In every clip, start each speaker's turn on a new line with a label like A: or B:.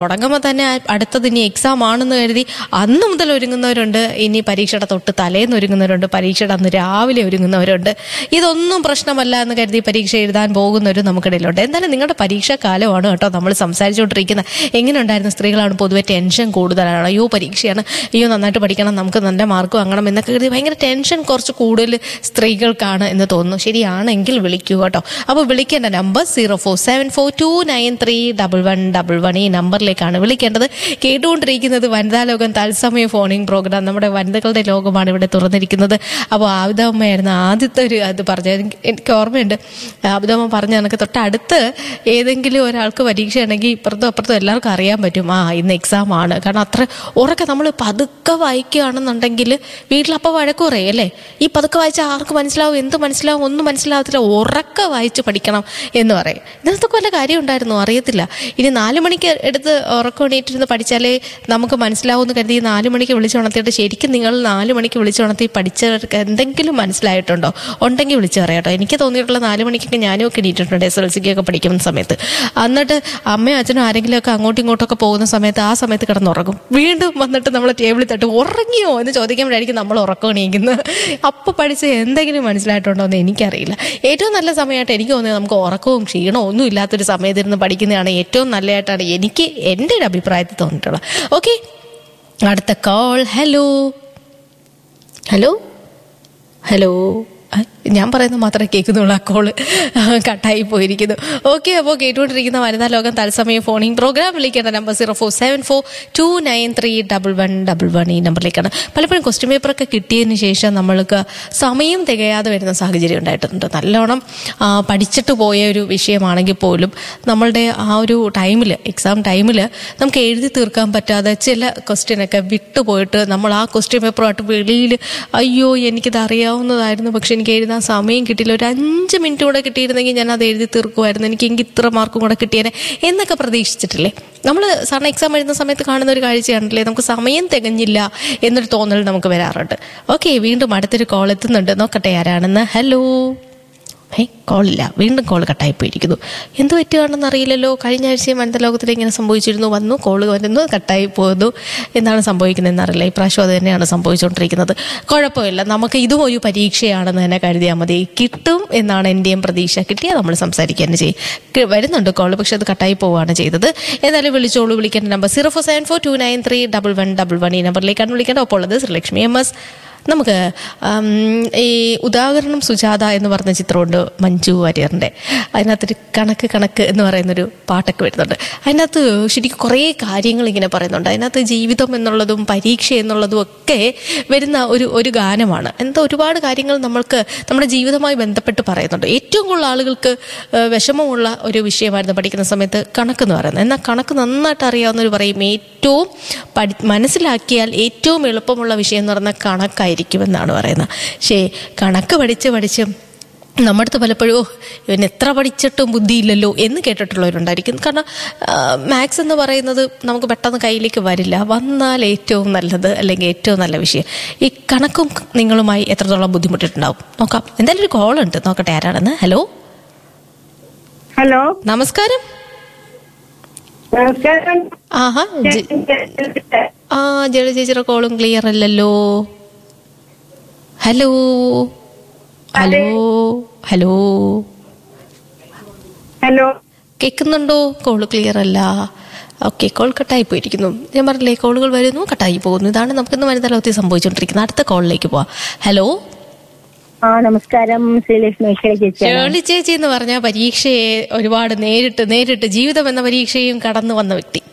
A: തുടങ്ങുമ്പോൾ തന്നെ ആ- അടുത്തത് ഇനി എക്സാം ആണെന്ന് കരുതി അന്ന് മുതൽ ഒരുങ്ങുന്നവരുണ്ട് ഇനി പരീക്ഷയുടെ തൊട്ട് തലേന്ന് ഒരുങ്ങുന്നവരുണ്ട് പരീക്ഷയുടെ അന്ന് രാവിലെ ഒരുങ്ങുന്നവരുണ്ട് ഇതൊന്നും പ്രശ്നമല്ല എന്ന് കരുതി പരീക്ഷ എഴുതാൻ പോകുന്നവരും നമുക്കിടയിലുണ്ട് എന്തായാലും നിങ്ങളുടെ പരീക്ഷാ കാലമാണ് കേട്ടോ നമ്മൾ സംസാരിച്ചുകൊണ്ടിരിക്കുന്നത് എങ്ങനെ ഉണ്ടായിരുന്നു സ്ത്രീകളാണ് പൊതുവെ ടെൻഷൻ കൂടുതലാണ് അയ്യോ പരീക്ഷയാണ് അയ്യോ നന്നായിട്ട് പഠിക്കണം നമുക്ക് നല്ല മാർക്ക് വാങ്ങണം എന്നൊക്കെ കരുതി ഭയങ്കര ടെൻഷൻ കുറച്ച് കൂടുതൽ സ്ത്രീകൾക്കാണ് എന്ന് തോന്നുന്നു ശരിയാണെങ്കിൽ വിളിക്കൂ കേട്ടോ അപ്പോൾ വിളിക്കേണ്ട number zero four seven four two nine three double one double one ഈ നമ്പറിലേക്കാണ് വിളിക്കേണ്ടത് കേട്ടുകൊണ്ടിരിക്കുന്നത് വനിതാ ലോകം തത്സമയ ഫോണിംഗ് പ്രോഗ്രാം നമ്മുടെ വനിതകളുടെ ലോകമാണ് ഇവിടെ തുറന്നിരിക്കുന്നത് അപ്പോൾ ആവിതമ്മയായിരുന്നു ആദ്യത്തെ ഒരു അത് പറഞ്ഞത് എനിക്ക് എനിക്ക് ഓർമ്മയുണ്ട് ആവിതമ്മ പറഞ്ഞ കണക്ക് തൊട്ടടുത്ത് ഏതെങ്കിലും ഒരാൾക്ക് പരീക്ഷയാണെങ്കിൽ ഇപ്പുറത്തും അപ്പുറത്തും എല്ലാവർക്കും അറിയാൻ പറ്റും ആ ഇന്ന് എക്സാം ആണ് കാരണം അത്ര ഉറക്കെ നമ്മൾ പതുക്കെ വായിക്കുകയാണെന്നുണ്ടെങ്കിൽ വീട്ടിലപ്പോൾ വഴക്ക് പറയും അല്ലേ ഈ പതുക്കെ വായിച്ചാൽ ആർക്ക് മനസ്സിലാവും എന്ത് മനസ്സിലാവും ഒന്നും മനസ്സിലാവത്തില്ല ഉറക്കെ വായിച്ച് പഠിക്കണം എന്ന് പറയും ഇതിനകത്തൊക്കെ വല്ല കാര്യം ഉണ്ടായിരുന്നു അറിയത്തില്ല ഇനി നാല് മണിക്ക് എടുത്ത് ഉറക്കം എണീറ്റിരുന്ന് പഠിച്ചാലേ നമുക്ക് മനസ്സിലാവുമെന്ന് കരുതി ഈ നാല് മണിക്ക് വിളിച്ചുണർത്തിയിട്ട് ശരിക്കും നിങ്ങൾ നാല് മണിക്ക് വിളിച്ചുണർത്തി പഠിച്ചവർക്ക് എന്തെങ്കിലും മനസ്സിലായിട്ടുണ്ടോ ഉണ്ടെങ്കിൽ വിളിച്ചു പറയാം കേട്ടോ എനിക്ക് തോന്നിയിട്ടുള്ള നാല് മണിക്കൊക്കെ ഞാനും ഒക്കെ എണീറ്റിട്ടുണ്ട് എസ് എൽ സിക്കൊക്കെ പഠിക്കുന്ന സമയത്ത് എന്നിട്ട് അമ്മയും അച്ഛനും ആരെങ്കിലുമൊക്കെ അങ്ങോട്ടും ഇങ്ങോട്ടൊക്കെ പോകുന്ന സമയത്ത് ആ സമയത്ത് കിടന്നുറങ്ങും വീണ്ടും വന്നിട്ട് നമ്മൾ ടേബിളിൽ തട്ട് ഉറങ്ങിയോ എന്ന് ചോദിക്കുമ്പോഴായിരിക്കും നമ്മൾ ഉറക്കം എണീക്കുന്നത് അപ്പോൾ പഠിച്ച് എന്തെങ്കിലും മനസ്സിലായിട്ടുണ്ടോ എന്ന് എനിക്കറിയില്ല ഏറ്റവും നല്ല സമയമായിട്ട് എനിക്ക് തോന്നിയത് നമുക്ക് ഉറക്കവും ക്ഷീണവും ഒന്നും ഇല്ലാത്തൊരു സമയത്തിരുന്ന് പഠിക്കുന്നതാണ് ഏറ്റവും നല്ലതായിട്ടാണ് എനിക്ക് എൻ്റെ ഒരു അഭിപ്രായത്തിൽ തോന്നിയിട്ടുള്ളത് ഓക്കെ അടുത്ത കോൾ ഹലോ ഹലോ ഹലോ ആ, ഞാൻ പറയുന്നത് മാത്രമേ കേൾക്കുന്നുള്ളൂ ആ കോള് കട്ടായി പോയിരിക്കുന്നു ഓക്കെ അപ്പോൾ കേട്ടുകൊണ്ടിരിക്കുന്ന വനിതാ ലോകം തത്സമയ ഫോണിംഗ് പ്രോഗ്രാം വിളിക്കേണ്ട number zero four seven four two nine three double one double one ഈ നമ്പറിലേക്കാണ് പലപ്പോഴും ക്വസ്റ്റ്യൻ പേപ്പറൊക്കെ കിട്ടിയതിന് ശേഷം നമ്മൾക്ക് സമയം തികയാതെ വരുന്ന സാഹചര്യം ഉണ്ടായിട്ടുണ്ട് നല്ലോണം ആ, പഠിച്ചിട്ട് പോയ ഒരു വിഷയമാണെങ്കിൽ പോലും നമ്മളുടെ ആ ഒരു ടൈമിൽ എക്സാം ടൈമിൽ നമുക്ക് എഴുതി തീർക്കാൻ പറ്റാതെ ചില ക്വസ്റ്റ്യനൊക്കെ വിട്ടുപോയിട്ട് നമ്മൾ ആ ക്വസ്റ്റ്യൻ പേപ്പറുമായിട്ട് വെളിയിൽ അയ്യോ എനിക്കിത് അറിയാവുന്നതായിരുന്നു പക്ഷെ എനിക്ക് എഴുതാൻ സമയം കിട്ടിയില്ല ഒരു അഞ്ച് മിനിറ്റ് കൂടെ കിട്ടിയിരുന്നെങ്കിൽ ഞാൻ അത് എഴുതി തീർക്കുമായിരുന്നു എനിക്ക് എനിക്ക് ഇത്ര മാർക്കും കൂടെ കിട്ടിയേനെ എന്നൊക്കെ പ്രതീക്ഷിച്ചിട്ടില്ലേ നമ്മൾ സാറിന് എക്സാം എഴുതുന്ന സമയത്ത് കാണുന്ന ഒരു കാഴ്ചയാണല്ലേ നമുക്ക് സമയം തികഞ്ഞില്ല എന്നൊരു തോന്നൽ നമുക്ക് വരാറുണ്ട് ഓക്കെ വീണ്ടും അടുത്തൊരു കോൾ എത്തുന്നുണ്ട് നോക്കട്ടെ ആരാണെന്ന് ഹലോ ഏ കോളില്ല വീണ്ടും കോൾ കട്ടായി പോയിരിക്കുന്നു എന്ത് പറ്റുകയാണെന്ന് അറിയില്ലല്ലോ കഴിഞ്ഞ ആഴ്ചയും വനിത ലോകത്തിൽ ഇങ്ങനെ സംഭവിച്ചിരുന്നു വന്നു കോൾ വരുന്നു കട്ടായി പോകുന്നു എന്താണ് സംഭവിക്കുന്നതെന്ന് അറിയില്ല ഇപ്രാവശ്യം അത് തന്നെയാണ് സംഭവിച്ചുകൊണ്ടിരിക്കുന്നത് കുഴപ്പമില്ല നമുക്ക് ഇതും ഒരു പരീക്ഷയാണെന്ന് തന്നെ കരുതിയാൽ മതി കിട്ടും എന്നാണ് എൻ്റെയും പ്രതീക്ഷ കിട്ടിയാൽ നമ്മൾ സംസാരിക്കുക തന്നെ ചെയ്യും ക- വരുന്നുണ്ട് കോൾ പക്ഷെ അത് കട്ടായി പോവുകയാണ് ചെയ്തത് എന്നാലും വിളിച്ചോളൂ വിളിക്കേണ്ട number zero four seven four two nine three double one double one ഈ നമ്പറിലേക്കാണ് വിളിക്കേണ്ടത് അപ്പോൾ ഉള്ളത് ശ്രീലക്ഷ്മി എം എസ് നമുക്ക് ഉം, ഈ ഉദാഹരണം സുജാത എന്ന് പറഞ്ഞ ചിത്രമുണ്ട് മഞ്ജു വാര്യറിൻ്റെ അതിനകത്തൊരു കണക്ക് കണക്ക് എന്ന് പറയുന്നൊരു പാട്ടൊക്കെ വരുന്നുണ്ട് അതിനകത്ത് ശരിക്കും കുറേ കാര്യങ്ങൾ ഇങ്ങനെ പറയുന്നുണ്ട് അതിനകത്ത് ജീവിതം എന്നുള്ളതും പരീക്ഷ എന്നുള്ളതും ഒക്കെ വരുന്ന ഒരു ഒരു ഗാനമാണ് എന്താ ഒരുപാട് കാര്യങ്ങൾ നമ്മൾക്ക് നമ്മുടെ ജീവിതവുമായി ബന്ധപ്പെട്ട് പറയുന്നുണ്ട് ഏറ്റവും കൂടുതൽ ആളുകൾക്ക് ഏഹ്, വിഷമമുള്ള ഒരു വിഷയമായിരുന്നു പഠിക്കുന്ന സമയത്ത് കണക്കെന്ന് പറയുന്നത് എന്നാൽ കണക്ക് നന്നായിട്ട് അറിയാവുന്നവർ പറയും ഏറ്റവും പഠി മനസ്സിലാക്കിയാൽ ഏറ്റവും എളുപ്പമുള്ള വിഷയം എന്ന് പറയുന്നത് കണക്കായിരിക്കുമെന്നാണ് പറയുന്നത് പക്ഷേ കണക്ക് പഠിച്ച് പഠിച്ച് നമ്മുടെ അടുത്ത് പലപ്പോഴും "ഓ, ഇവൻ എത്ര പഠിച്ചിട്ടും ബുദ്ധിയില്ലല്ലോ എന്ന് കേട്ടിട്ടുള്ളവരുണ്ടായിരിക്കും കാരണം മാത്സ് എന്ന് പറയുന്നത് നമുക്ക് പെട്ടെന്ന് കയ്യിലേക്ക് വരില്ല വന്നാൽ ഏറ്റവും നല്ലത് അല്ലെങ്കിൽ ഏറ്റവും നല്ല വിഷയം ഈ കണക്കും നിങ്ങളുമായി എത്രത്തോളം ബുദ്ധിമുട്ടിട്ടുണ്ടാവും നോക്കാം എന്തായാലും ഒരു കോൾ ഉണ്ട് നോക്കട്ടെ ആരാണെന്ന് ഹലോ
B: ഹലോ
A: നമസ്കാരം
B: നമസ്കാരം
A: ആഹാ ജെ- ആ ജല ചേച്ചിയുടെ കോളും ക്ലിയർ അല്ലല്ലോ ഹലോ ഹലോ ഹലോ
B: ഹലോ
A: കേൾക്കുന്നുണ്ടോ കോള് ക്ലിയർ അല്ല ഓക്കെ കോൾ കട്ടായി പോയിരിക്കുന്നു ഞാൻ പറഞ്ഞില്ലേ കോളുകൾ വരുന്നു കട്ടായി പോകുന്നു ഇതാണ് നമുക്കിന്ന് വനിതാ ലോകത്തിൽ സംഭവിച്ചുകൊണ്ടിരിക്കുന്നത് അടുത്ത കോളിലേക്ക് പോവാം ഹലോ
B: ആ നമസ്കാരം ശ്രീലക്ഷ്മി ഈശ്വര ചേച്ചി
A: ഷേർലി ചേച്ചി എന്ന് പറഞ്ഞ പരീക്ഷയെ ഒരുപാട് നേരിട്ട് നേരിട്ട് ജീവിതം എന്ന പരീക്ഷയും കടന്നു വന്ന വ്യക്തി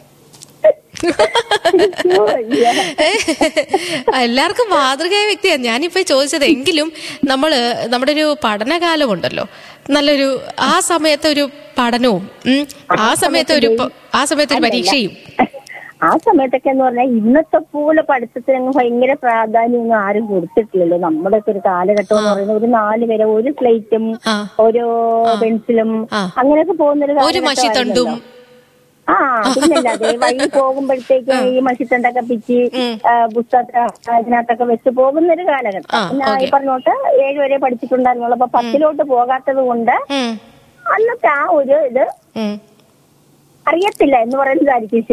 A: എല്ലാവർക്കും മാതൃകയായ വ്യക്തിയാണ് ഞാനിപ്പോ ചോദിച്ചത് എങ്കിലും നമ്മള് നമ്മുടെ ഒരു പഠനകാലമുണ്ടല്ലോ നല്ലൊരു ആ സമയത്തെ ഒരു പഠനവും ഉം, ആ സമയത്തെ ഒരു പ- ആ സമയത്തെ ഒരു പരീക്ഷയും
B: ആ സമയത്തൊക്കെ എന്ന് പറഞ്ഞാൽ ഇന്നത്തെ പോലെ പഠിത്തത്തിന് അങ്ങ് ഭയങ്കര പ്രാധാന്യമൊന്നും ആരും കൊടുത്തിട്ടില്ലല്ലോ നമ്മുടെ ഒക്കെ ഒരു കാലഘട്ടം എന്ന് പറയുന്നത് ഒരു നാല് വരെ ഒരു സ്ലേറ്റും
A: ആ.
B: ഓരോ പെൻസിലും
A: ആ.
B: അങ്ങനെയൊക്കെ പോകുന്നൊരു
A: ഒരു
B: കാലഘട്ടമായിരുന്നല്ലോ.
A: മഷിത്തണ്ടും
B: ആ പിന്നല്ലാതെ വഴി പോകുമ്പോഴത്തേക്ക് ഈ മഷിത്തണ്ടൊക്കെ പിച്ച് ആ, പുസ്തക അതിനകത്തൊക്കെ വെച്ച് പോകുന്ന ഒരു കാലഘട്ടം
A: ആ,
B: ഞാൻ ഈ
A: ഓക്കേ.
B: പറഞ്ഞോട്ട് ഏഴ് വരെ പഠിച്ചിട്ടുണ്ടായിരുന്നുള്ളൂ അപ്പൊ പത്തിലോട്ട് പോകാത്തത് കൊണ്ട്
A: ഉം,
B: അന്നത്തെ ആ ഒരു ഇത്
A: ഉം.
B: അറിയത്തില്ല എന്ന് പറയുന്നതായിരിക്കും